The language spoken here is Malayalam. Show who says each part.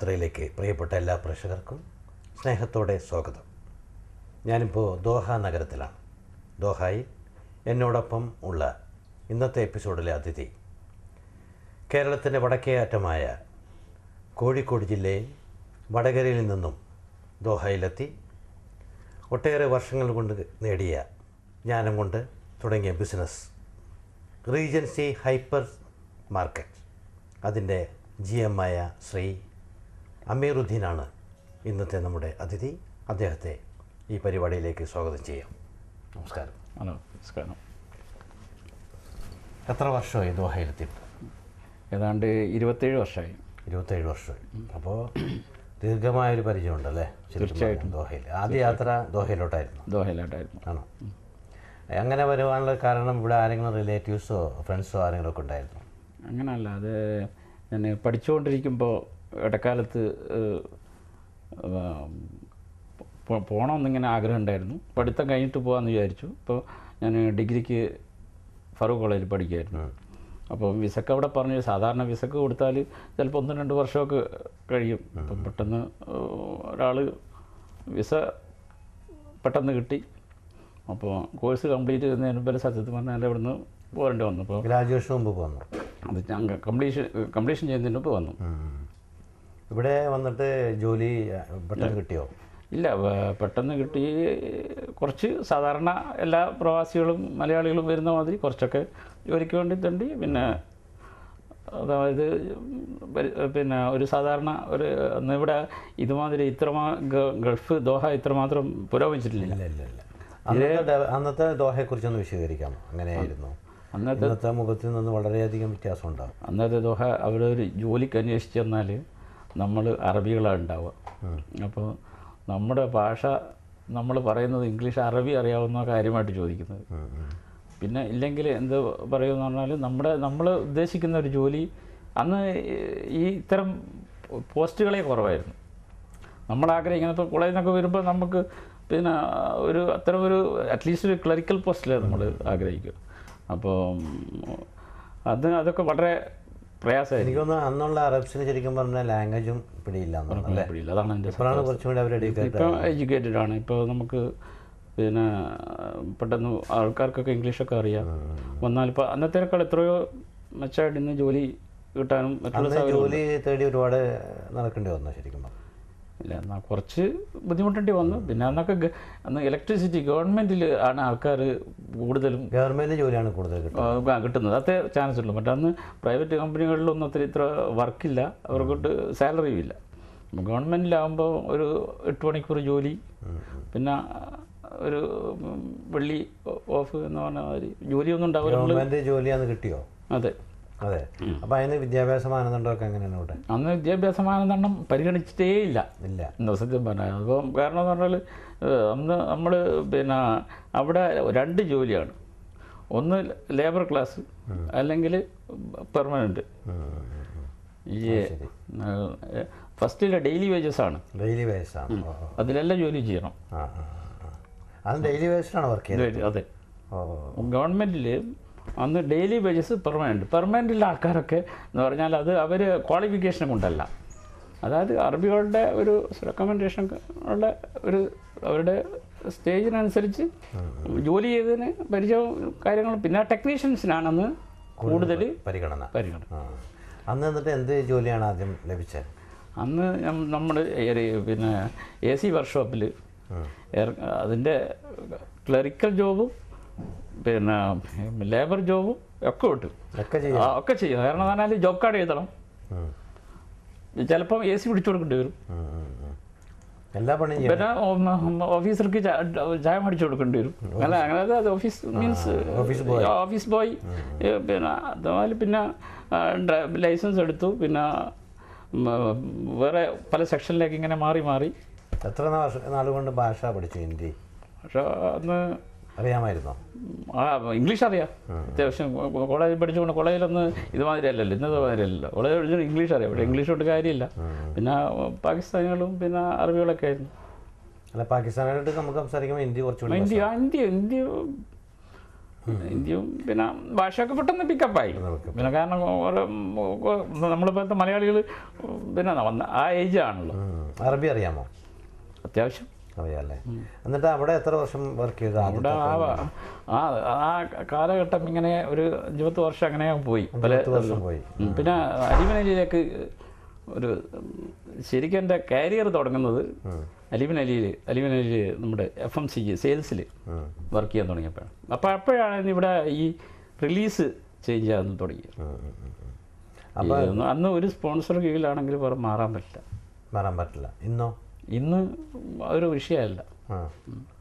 Speaker 1: യാത്രയിലേക്ക് പ്രിയപ്പെട്ട എല്ലാ പ്രേക്ഷകർക്കും സ്നേഹത്തോടെ സ്വാഗതം ഞാനിപ്പോൾ ദോഹ നഗരത്തിലാണ് ദോഹായിൽ എന്നോടൊപ്പം ഉള്ള ഇന്നത്തെ എപ്പിസോഡിലെ അതിഥി കേരളത്തിൻ്റെ വടക്കേ അറ്റമായ കോഴിക്കോട് ജില്ലയിൽ വടകരയിൽ നിന്നും ദോഹയിലെത്തി ഒട്ടേറെ വർഷങ്ങൾ കൊണ്ട് നേടിയ ജ്ഞാനം കൊണ്ട് തുടങ്ങിയ ബിസിനസ് റീജൻസി ഹൈപ്പർ മാർക്കറ്റ് അതിൻ്റെ ജി എം ആയ ശ്രീ അമീറുദ്ദീനാണ് ഇന്നത്തെ നമ്മുടെ അതിഥി അദ്ദേഹത്തെ ഈ പരിപാടിയിലേക്ക് സ്വാഗതം ചെയ്യാം നമസ്കാരം
Speaker 2: ഹലോ നമസ്കാരം
Speaker 1: എത്ര വർഷമായി ദോഹയിലെത്തിയിട്ട്
Speaker 2: ഏതാണ്ട് ഇരുപത്തേഴ് വർഷമായി
Speaker 1: ഇരുപത്തേഴ് വർഷമായി അപ്പോൾ ദീർഘമായൊരു പരിചയമുണ്ടല്ലേ ശരിക്കും
Speaker 2: തീർച്ചയായിട്ടും.
Speaker 1: പറഞ്ഞാൽ ദോഹയിൽ ആദ്യ യാത്ര ദോഹയിലോട്ടായിരുന്നു
Speaker 2: ദോഹയിലായിട്ടായിരുന്നു
Speaker 1: ആണോ അങ്ങനെ വരുവാനുള്ള കാരണം ഇവിടെ ആരെങ്കിലും റിലേറ്റീവ്സോ ഫ്രണ്ട്സോ ആരെങ്കിലും ഒക്കെ ഉണ്ടായിരുന്നു
Speaker 2: അങ്ങനല്ല അത് ഞാൻ പഠിച്ചുകൊണ്ടിരിക്കുമ്പോൾ ഇടക്കാലത്ത് ഏഹ്, ഏഹ്, പോ- പോകണമെന്നിങ്ങനെ ആഗ്രഹം ഉണ്ടായിരുന്നു പഠിത്തം കഴിഞ്ഞിട്ട് പോകാമെന്ന് വിചാരിച്ചു അപ്പോൾ ഞാൻ ഡിഗ്രിക്ക് ഫറൂഖ് കോളേജിൽ പഠിക്കുമായിരുന്നു അപ്പോൾ വിസക്ക് അവിടെ പറഞ്ഞു സാധാരണ വിസക്ക് കൊടുത്താൽ ചിലപ്പോൾ ഒന്ന് രണ്ട് വർഷമൊക്കെ കഴിയും അപ്പം പെട്ടെന്ന് ഒരാൾ വിസ പെട്ടെന്ന് കിട്ടി അപ്പോൾ കോഴ്സ് കംപ്ലീറ്റ് ചെയ്യുന്നതിന് മുമ്പ് സത്യത്തിൽ പറഞ്ഞാൽ ഇവിടുന്ന് പോരേണ്ടി വന്നു അപ്പോൾ
Speaker 1: ഗ്രാജുവേഷൻ മുമ്പ് പോന്നു
Speaker 2: അത് ഞാൻ കംപ്ലീഷൻ കംപ്ലീഷൻ ചെയ്യുന്നതിന് മുമ്പ് വന്നു
Speaker 1: ഇവിടെ വന്നിട്ട് ജോലി അഹ്, പെട്ടെന്ന് കിട്ടിയോ
Speaker 2: ഇല്ല വ- പെട്ടെന്ന് കിട്ടി കുറച്ച് സാധാരണ എല്ലാ പ്രവാസികളും മലയാളികളും വരുന്ന മാതിരി കുറച്ചൊക്കെ ജോലിക്ക് വേണ്ടി തണ്ടി പിന്നെ അതായത് പരി- പിന്നെ ഒരു സാധാരണ ഒരു അന്ന് ഇവിടെ ഇതുമാതിരി ഇത്രമാ ഗ- ഗൾഫ് ദോഹ ഇത്രമാത്രം പുരോഗമിച്ചിട്ടില്ല
Speaker 1: ഇല്ല ഇല്ല ഇല്ല അന്നത്തെ ഡെ- അന്നത്തെ ദോഹയെക്കുറിച്ചൊന്ന് വിശദീകരിക്കാം അങ്ങനെയായിരുന്നു
Speaker 2: അന്നത്തെ
Speaker 1: ഇന്നത്തെ മുഖത്തിൽ നിന്ന് വളരെയധികം വ്യത്യാസം ഉണ്ടാവും
Speaker 2: അന്നത്തെ ദോഹ അവിടെ ഒരു ജോലിക്ക് അന്വേഷിച്ച് ചെന്നാൽ നമ്മൾ അറബികളാണ് ഉണ്ടാവുക അപ്പോൾ നമ്മുടെ ഭാഷ നമ്മൾ പറയുന്നത് ഇംഗ്ലീഷ് അറബി അറിയാവുന്ന കാര്യമായിട്ട് ചോദിക്കുന്നത് പിന്നെ ഇല്ലെങ്കിൽ എന്ത് പറയുമെന്ന് പറഞ്ഞാൽ നമ്മുടെ നമ്മൾ ഉദ്ദേശിക്കുന്ന ഒരു ജോലി അന്ന് ഈ ഇത്തരം പോസ്റ്റുകളെ കുറവായിരുന്നു നമ്മൾ ആഗ്രഹിക്കുന്നത് ഇപ്പോൾ കോളേജിൽ നിന്നൊക്കെ വരുമ്പോൾ നമുക്ക് പിന്നെ ഒരു അത്തരം ഒരു അറ്റ്ലീസ്റ്റ് ഒരു ക്ലറിക്കൽ പോസ്റ്റിലെ നമ്മൾ ആഗ്രഹിക്കുക അപ്പോൾ അത് അതൊക്കെ വളരെ പ്രയാസമായിരിക്കും
Speaker 1: എനിക്കൊന്ന് അന്നുള്ള അറബ്സിന് ശരിക്കും പറഞ്ഞാൽ ലാംഗ്വേജും പിടിയില്ല എന്നാണ് അല്ലേ
Speaker 2: പിടിയില്ല അതാണ് എൻ്റെ
Speaker 1: ഇപ്പോഴാണ് കുറച്ചും കൂടി അവർ എടുക്കുക
Speaker 2: ഇപ്പം എഡ്യൂക്കേറ്റഡ് ആണ് ഇപ്പോൾ നമുക്ക് പിന്നെ പെട്ടെന്ന് ആൾക്കാർക്കൊക്കെ ഇംഗ്ലീഷൊക്കെ അറിയാം വന്നാൽ ഇപ്പോൾ അന്നത്തേക്കാൾ എത്രയോ മെച്ചമായിട്ട് ഇന്ന് ജോലി കിട്ടാനും മറ്റുള്ള
Speaker 1: അന്ന് ജോലി തേടി ഒരുപാട് നടക്കേണ്ടി വന്നു ശരിക്കും പറഞ്ഞാൽ
Speaker 2: ഇല്ല എന്നാൽ കുറച്ച് ബുദ്ധിമുട്ടേണ്ടി വന്നു പിന്നെ അന്നൊക്കെ ഗ- അന്ന് ഇലക്ട്രിസിറ്റി ഗവൺമെൻറ്റിൽ ആണ് ആൾക്കാർ കൂടുതലും
Speaker 1: ഗവൺമെൻറ് ജോലിയാണ് കൂടുതൽ കിട്ടുന്നത്
Speaker 2: ആ, കിട്ടുന്നത് അതേ ചാൻസ് ഉള്ളൂ മറ്റേ അന്ന് പ്രൈവറ്റ് കമ്പനികളിലൊന്നും അത്ര ഇത്ര വർക്കില്ല അവർക്കൊട്ട് സാലറിയും ഇല്ല ഗവൺമെൻറ്റിലാകുമ്പോൾ ഒരു എട്ട് മണിക്കൂർ ജോലി പിന്നെ ഒരു ഉം, വെള്ളി ഓഫ് എന്ന് പറഞ്ഞ മാതിരി ജോലിയൊന്നും ഉണ്ടാവില്ല നമ്മൾ
Speaker 1: ഗവൺമെൻറ് ജോലിയാന്ന് കിട്ടിയോ
Speaker 2: അതെ
Speaker 1: അതെ അപ്പോൾ അതിന് വിദ്യാഭ്യാസ മാനദണ്ഡമൊക്കെ എങ്ങനെയാണ് ഇവിടെ
Speaker 2: അന്ന് വിദ്യാഭ്യാസ മാനദണ്ഡം പരിഗണിച്ചിട്ടേ ഇല്ല
Speaker 1: ഇല്ല
Speaker 2: എന്താ സത്യം പറഞ്ഞാൽ അപ്പം കാരണം എന്ന് പറഞ്ഞാൽ ഏഹ്, അന്ന് നമ്മൾ പിന്നെ അവിടെ രണ്ട് ജോലിയാണ് ഒന്ന് ലേബർ ക്ലാസ് അല്ലെങ്കിൽ പെർമനൻറ്റ് ഈ ഫസ്റ്റിലെ ഡെയിലി വേജസ് ആണ്
Speaker 1: ഡെയിലി വേജസാണ് ഓ ഓ.
Speaker 2: അതിലെല്ലാം ജോലി ചെയ്യണം
Speaker 1: ആ ആ ആ. അത് ഡെയിലി വേജസിനാണ് വർക്ക് ചെയ്യുന്നത്
Speaker 2: ഇത് അതെ
Speaker 1: ഓ ഓ.
Speaker 2: ഗവൺമെൻറ്റിൽ അന്ന് ഡെയിലി വേജസ് പെർമനൻറ്റ് പെർമനൻറ്റിലെ ആൾക്കാരൊക്കെ എന്ന് പറഞ്ഞാൽ അത് അവർ ക്വാളിഫിക്കേഷൻ കൊണ്ടല്ല അതായത് അറബികളുടെ ഒരു റെക്കമെൻഡേഷൻ ഉള്ള ഒരു അവരുടെ സ്റ്റേജിനനുസരിച്ച് ജോലി ചെയ്തതിന് പരിചയവും കാര്യങ്ങളും പിന്നെ ടെക്നീഷ്യൻസിനാണ് അന്ന് കൂടുതൽ
Speaker 1: പരിഗണന
Speaker 2: പരിഗണന
Speaker 1: ആ അന്ന് എന്നിട്ട് എന്ത് ജോലിയാണ് ആദ്യം ലഭിച്ചത്
Speaker 2: അന്ന് നമ്മൾ പിന്നെ എ സി വർക്ക്ഷോപ്പിൽ അതിൻ്റെ ക്ലറിക്കൽ ജോബും പിന്നെ ലേബർ ജോബും ഒക്കെ കിട്ടും
Speaker 1: ഒക്കെ ചെയ്യും
Speaker 2: ആ, ഒക്കെ ചെയ്യും കാരണം എന്ന് പറഞ്ഞാൽ ജോബ് കാർഡ് എഴുതണം
Speaker 1: ഉം.
Speaker 2: ചിലപ്പം എ സി പിടിച്ചു കൊടുക്കേണ്ടി വരും
Speaker 1: ഉം, ഉം, ഉം. എല്ലാ പണിയും ചെയ്യും
Speaker 2: പിന്നെ ഓ- ഓഫീസർക്ക് ചാ- ചായ മേടിച്ചു കൊടുക്കേണ്ടി വരും അങ്ങനെ അങ്ങനെ അത് office means
Speaker 1: office boy.
Speaker 2: Office boy ഏ, പിന്നെ അതുപോലെ പിന്നെ ആ, ഡ്ര- ലൈസൻസ് എടുത്തു പിന്നെ ഉം, വേറെ പല സെക്ഷനിലേക്ക് ഇങ്ങനെ മാറി മാറി
Speaker 1: എത്ര നാൾ നാളുകൊണ്ട് ഭാഷ പഠിച്ചു ഹിന്ദി
Speaker 2: പക്ഷേ അന്ന്
Speaker 1: അറിയാമായിരുന്നോ
Speaker 2: ആ ഇംഗ്ലീഷ് അറിയാം അത്യാവശ്യം കോ- കോളേജിൽ പഠിച്ചുകൊണ്ട് കോളേജിലൊന്ന് ഇതുമാതിരി അല്ലല്ലോ ഇന്നത്തെ മാതിരി അല്ലല്ലോ കോളേജിൽ പഠിച്ചത് ഇംഗ്ലീഷ് അറിയാം പക്ഷേ ഇംഗ്ലീഷ് കൊണ്ട് കാര്യമില്ല പിന്നെ പാകിസ്ഥാനികളും പിന്നെ അറബികളൊക്കെ ആയിരുന്നു
Speaker 1: അല്ല പാകിസ്ഥാനായിട്ട് നമുക്ക് സംസാരിക്കുമ്പോൾ ഹിന്ദി കുറച്ചുകൂടി
Speaker 2: ഇന്ത്യ ഇന്ത്യ ഇന്ത്യ ഹിന്ദിയും പിന്നെ ഭാഷയൊക്കെ പെട്ടെന്ന് പിക്കപ്പായി പിന്നെ കാരണം ഓരോ നമ്മളിപ്പോഴത്തെ മലയാളികൾ പിന്നെ വന്ന ആ ഏജ് ആണല്ലോ
Speaker 1: ഉം. അറബി അറിയാമോ
Speaker 2: അത്യാവശ്യം
Speaker 1: അറിയാമല്ലേ എന്നിട്ട് അവിടെ എത്ര വർഷം വർക്ക് ചെയ്തു
Speaker 2: അവിടെ
Speaker 1: ആദ്യത്തെ
Speaker 2: ആ ആ ആ കാലഘട്ടം ഇങ്ങനെ ഒരു ഇരുപത്ത് വർഷം അങ്ങനെ പോയി പല
Speaker 1: പത്ത് വർഷം പോയി
Speaker 2: ഉം. പിന്നെ അലിമനലിയിലേക്ക് ഒരു ഉം, ശരിക്കും എൻ്റെ കാരിയർ തുടങ്ങുന്നത് അലിമൻ അലിയിൽ അലിമൻ അലിയിൽ നമ്മുടെ എഫ് എം സി സെയിൽസിൽ
Speaker 1: ഉം.
Speaker 2: വർക്ക് ചെയ്യാൻ തുടങ്ങിയപ്പോഴാണ് അപ്പോൾ അപ്പോഴാണ് ഇവിടെ ഈ റിലീസ് ചേഞ്ച് ചെയ്യാൻ തുടങ്ങിയത്
Speaker 1: ഉം, ഉം, ഉം, ഉം. അപ്പോൾ
Speaker 2: ഈ ഒന്ന് അന്ന് ഒരു സ്പോൺസർ കീഴിലാണെങ്കിൽ വേറെ മാറാൻ പറ്റില്ല
Speaker 1: മാറാൻ പറ്റില്ല ഇന്നോ
Speaker 2: ഇന്ന് അതൊരു വിഷയമല്ല
Speaker 1: ആ